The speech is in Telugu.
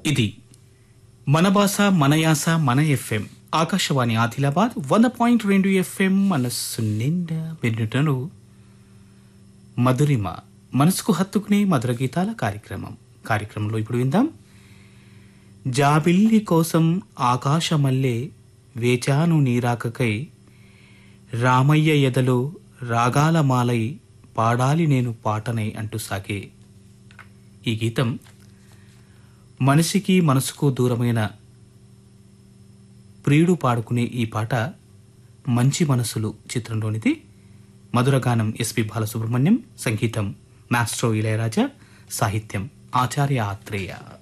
ఇది మన భాష మన యాస మన ఎఫ్ఎం ఆకాశవాణి ఆదిలాబాద్ వంద పాయింట్ రెండు ఎఫ్ఎం మనస్సు నిండా వినుటను మధురిమ మనసుకు హత్తుకునే మధుర గీతాల కార్యక్రమం కార్యక్రమంలో ఇప్పుడు విందాం జాబిల్లి కోసం ఆకాశమల్లే వేచాను నీరాకకై రామయ్య ఎదలో రాగాల మాలై పాడాలి నేను పాటనై అంటూ సాగే ఈ గీతం మనిషికి మనసుకు దూరమైన ప్రియుడు పాడుకునే ఈ పాట మంచి మనసులు చిత్రంలోనిది మధురగానం ఎస్పి బాలసుబ్రహ్మణ్యం సంగీతం మాస్ట్రో ఇళయరాజా సాహిత్యం ఆచార్య ఆత్రేయ